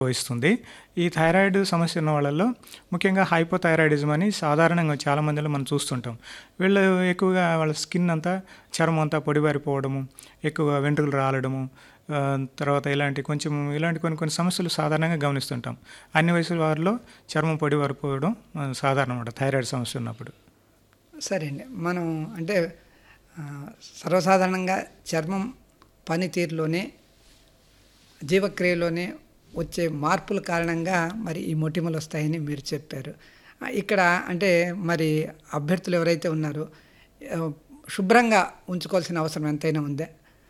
ఇస్తుంది ఈ థైరాయిడ్ సమస్య ఉన్న వాళ్ళల్లో ముఖ్యంగా హైపోథైరాయిడిజం అని సాధారణంగా చాలా మందిలో మనం చూస్తుంటాం వీళ్ళు ఎక్కువగా వాళ్ళ స్కిన్ అంతా చర్మం అంతా పొడిబారిపోవడము ఎక్కువ వెంట్రుకలు రాలడము ఆ, తర్వాత ఇలాంటి కొంచెం ఇలాంటి కొన్ని కొన్ని సమస్యలు సాధారణంగా గమనిస్తుంటాం అన్ని వయసుల వారిలో చర్మం పొడిబారిపోవడం ఆ, సాధారణం అన్నమాట థైరాయిడ్ సమస్య ఉన్నప్పుడు సరే అండి మనం అంటే ఆ, సర్వసాధారణంగా చర్మం పనితీరులోనే జీవక్రియలోనే వచ్చే మార్పుల కారణంగా మరి ఈ మొటిమలు వస్తాయని మీరు చెప్పారు ఆ, ఇక్కడ అంటే మరి అభ్యర్థులు ఎవరైతే ఉన్నారో ఆ, శుభ్రంగా ఉంచుకోవాల్సిన అవసరం ఎంతైనా ఉందా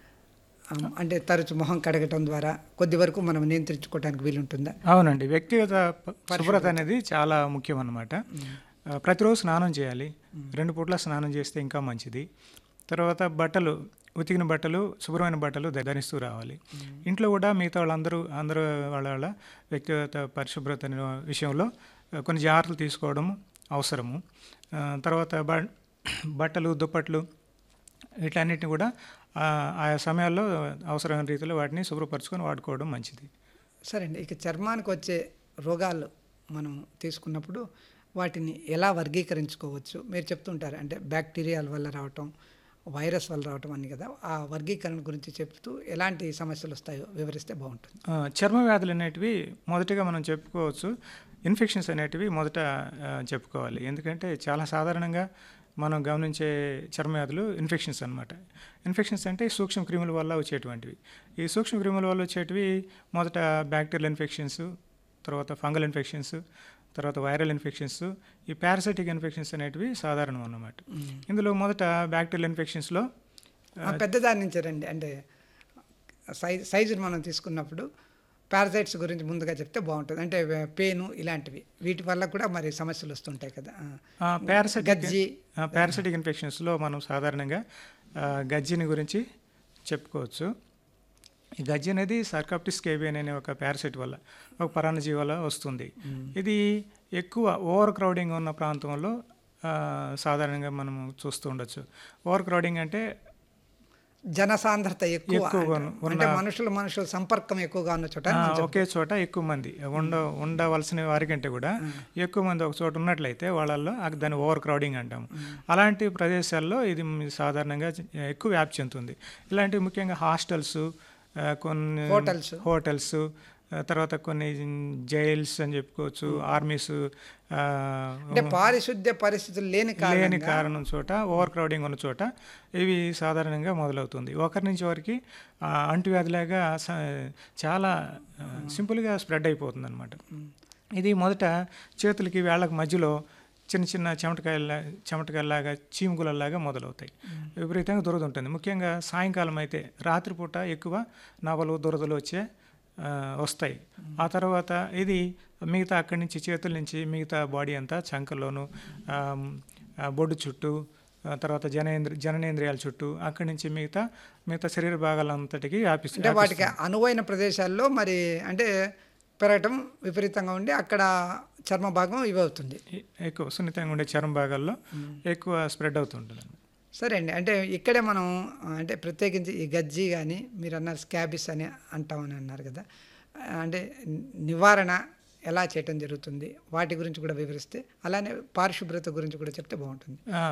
ఆ, అంటే తరచు మొహం కడగటం ద్వారా కొద్ది వరకు మనం నియంత్రించుకోవడానికి వీలుంటుందా అవునండి వ్యక్తిగత ప- శుభ్రత అనేది చాలా ముఖ్యం అన్నమాట ఆ, ప్రతిరోజు స్నానం చేయాలి రెండు పూట్ల స్నానం చేస్తే ఇంకా మంచిది తర్వాత బట్టలు ఉతికిన బట్టలు శుభ్రమైన బట్టలు ధ- ధరిస్తూ రావాలి ఇంట్లో కూడా మిగతా వాళ్ళందరూ అందరూ వాళ్ళ వాళ్ళ వ్యక్తిగత పరిశుభ్రత అనే విషయంలో ఆ, కొన్ని జాగ్రత్తలు తీసుకోవడం అవసరము ఆ, తర్వాత బ బట్టలు దుప్పట్లు వీటన్నిటిని కూడా ఆ, ఆయా సమయాల్లో అవసరమైన రీతిలో వాటిని శుభ్రపరచుకొని వాడుకోవడం మంచిది సరే అండి ఇక చర్మానికి వచ్చే రోగాలు మనం తీసుకున్నప్పుడు వాటిని ఎలా వర్గీకరించుకోవచ్చు మీరు చెప్తుంటారు అంటే బ్యాక్టీరియాల వల్ల రావటం వైరస్ వల్ల రావటం అని కదా ఆ వర్గీకరణ గురించి చెప్తూ ఎలాంటి సమస్యలు వస్తాయో వివరిస్తే బాగుంటుంది ఆ, చర్మ వ్యాధులు అనేటివి మొదటిగా మనం చెప్పుకోవచ్చు ఇన్ఫెక్షన్స్ అనేటివి మొదట ఆ, చెప్పుకోవాలి ఎందుకంటే చాలా సాధారణంగా మనం గమనించే చర్మ వ్యాధులు ఇన్ఫెక్షన్స్ అన్నమాట ఇన్ఫెక్షన్స్ అంటే సూక్ష్మ క్రిముల వల్ల వచ్చేటువంటివి ఈ సూక్ష్మ క్రిముల వల్ల వచ్చేటివి మొదట బ్యాక్టీరియల్ ఇన్ఫెక్షన్స్ తర్వాత ఫంగల్ ఇన్ఫెక్షన్స్ తర్వాత వైరల్ ఇన్ఫెక్షన్స్ ఈ పారాసైటిక్ ఇన్ఫెక్షన్స్ అనేటివి సాధారణం అన్నమాట ఇందులో మొదట బ్యాక్టీరియల్ ఇన్ఫెక్షన్స్లో ఆ పెద్దదాని నుంచి రండి అంటే సైజ్ సైజుని మనం తీసుకున్నప్పుడు పారసైట్స్ గురించి ముందుగా చెప్తే బాగుంటుంది అంటే పెయిన్ ఇలాంటివి వీటి వల్ల కూడా మరి సమస్యలు వస్తుంటాయి కదా ఆ. పారాసైటిక్ గజ్జి పారాసైటిక్ ఇన్ఫెక్షన్స్లో మనం సాధారణంగా ఆ, గజ్జిని గురించి చెప్పుకోవచ్చు ఈ గజ్జి అనేది సర్కాప్టిస్ కేబియన్ అనే ఒక పారాసైట్ వల్ల ఒక పరాన్నజీవి వల్ల వస్తుంది ఇది ఎక్కువ ఓవర్ క్రౌడింగ్ ఉన్న ప్రాంతంలో ఆ, సాధారణంగా మనం చూస్తూ ఉండొచ్చు ఓవర్ క్రౌడింగ్ అంటే జనసాంద్రత ఎక్కువ ఎక్కువగా అంటారు. ఉన్న- అంటే మనుషుల మనుషుల సంపర్కం ఎక్కువగా ఉన్న చోట ఆ, ఒకే చోట ఎక్కువ మంది ఉండ ఉండవలసిన వారికంటే కూడా ఎక్కువ మంది ఒక చోట ఉన్నట్లయితే వాళ్ళల్లో ఆ- దాన్ని ఓవర్ క్రౌడింగ్ అంటాం అలాంటి ప్రదేశాల్లో ఇది మ్ సాధారణంగా చ- ఎక్కువ వ్యాప్తి చెందుతుంది ఇలాంటి ముఖ్యంగా హాస్టల్స్ ఆ, కొన్ని హోటల్స్. హోటల్స్ ఆ, తర్వాత కొన్ని జైల్స్ అని చెప్పుకోవచ్చు ఆర్మీస్ అంటే పారిశుద్ధ్య పరిస్థితులు లేని లేని కారణంగా కారణం చోట ఓవర్ క్రౌడింగ్ ఉన్న చోట ఇవి సాధారణంగా మొదలవుతుంది ఒకరి నుంచి ఒకరికి ఆ, అంటువ్యాధిలాగా స- చాలా ఆ, సింపుల్గా స్ప్రెడ్ అయిపోతుంది అనమాట ఇది మొదట చేతులకి వేళ్ళకి మధ్యలో చిన్న చిన్న చెమటకాయల చెమటకాయలాగా చీముకులలాగా మొదలవుతాయి విపరీతంగా దురద ఉంటుంది ముఖ్యంగా సాయంకాలం అయితే రాత్రిపూట ఎక్కువ నవలు దురదలు వచ్చే ఆ, వస్తాయి ఆ తర్వాత ఇది మిగతా అక్కడి నుంచి చేతుల నుంచి మిగతా బాడీ అంతా చంకల్లోను ఆ, ఆ, బొడ్డు చుట్టూ ఆ తర్వాత జనేంద్ర జననేంద్రియాల చుట్టూ అక్కడి నుంచి మిగతా మిగతా శరీర భాగాలంతటికి వ్యాపిస్తుంది అంటే వాటికి అనువైన ప్రదేశాల్లో మరి అంటే పెరగటం విపరీతంగా ఉండి అక్కడ చర్మ భాగం ఇవి అవుతుంది ఎక్కువ సున్నితంగా ఉండే చర్మ భాగాల్లో ఎక్కువ స్ప్రెడ్ అవుతుంటుంది సరే అండి అంటే ఇక్కడే మనం ఆ, అంటే ప్రత్యేకించి ఈ గజ్జి కానీ మీరు అన్నారు స్కాబిస్ అని అంటామని అన్నారు కదా ఆ, అంటే నివారణ ఎలా చేయటం జరుగుతుంది వాటి గురించి కూడా వివరిస్తే అలానే పారిశుభ్రత గురించి కూడా చెప్తే బాగుంటుంది ఆ,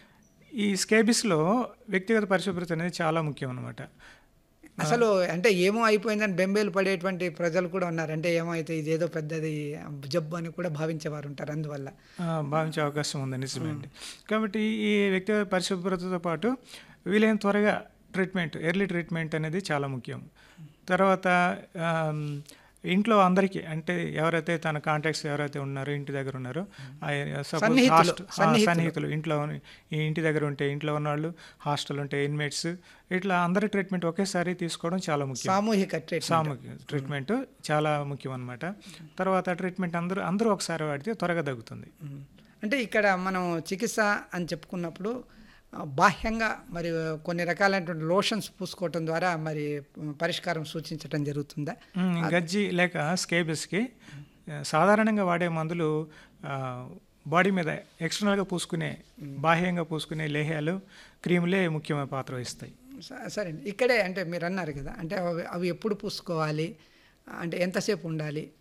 ఈ స్కేబిస్లో వ్యక్తిగత పరిశుభ్రత అనేది చాలా ముఖ్యం అనమాట అసలు అంటే ఏమో అయిపోయిందని బెంబేలు పడేటువంటి ప్రజలు కూడా ఉన్నారు అంటే ఏమో అయితే ఇదేదో పెద్దది జబ్బు అని కూడా భావించేవారు ఉంటారు అందువల్ల భావించే అవకాశం ఉంది నిజమే అండి కాబట్టి ఈ వ్యక్తిగత పరిశుభ్రతతో పాటు వీలైన త్వరగా ట్రీట్మెంట్ ఎర్లీ ట్రీట్మెంట్ అనేది చాలా ముఖ్యం తర్వాత ఆమ్, ఇంట్లో అందరికీ అంటే ఎవరైతే తన కాంటాక్ట్స్ ఎవరైతే ఉన్నారో ఇంటి దగ్గర ఉన్నారో ఆ suppose సన్నిహితులు, హాస్ట్- ఆ, సన్నిహితులు. సన్నిహితులు ఇంట్లో ఉన్న- ఈ ఇంటి దగ్గర ఉంటే ఇంట్లో ఉన్నవాళ్ళు హాస్టల్ ఉంటే ఇన్మేట్స్ ఇట్లా అందరి ట్రీట్మెంట్ ఒకేసారి తీసుకోవడం చాలా ముఖ్యం సామూహిక ట్రీట్మెంట్ సామూహిక ట్రీట్మెంట్ చాలా ముఖ్యం అనమాట తర్వాత ట్రీట్మెంట్ అందరూ అందరూ ఒకసారి వాడితే త్వరగా తగ్గుతుంది ఉమ్. అంటే ఇక్కడ మనం చికిత్స అని చెప్పుకున్నప్పుడు ఆ, బాహ్యంగా మరి కొన్ని రకాలైనటువంటి లోషన్స్ పూసుకోవటం ద్వారా మరి ఉమ్, పరిష్కారం సూచించడం జరుగుతుందా మ్మ్, గజ్జి లేక స్కేబిస్కి ఆ, సాధారణంగా వాడే మందులు ఆ, బాడీ మీద ఎక్స్టర్నల్గా పూసుకునే బాహ్యంగా పూసుకునే లేహ్యాలు క్రీములే ముఖ్యమైన పాత్ర వహిస్తాయి స- సరే అండి ఇక్కడే అంటే మీరు అన్నారు కదా అంటే అవి అవి ఎప్పుడు పూసుకోవాలి అంటే ఎంతసేపు ఉండాలి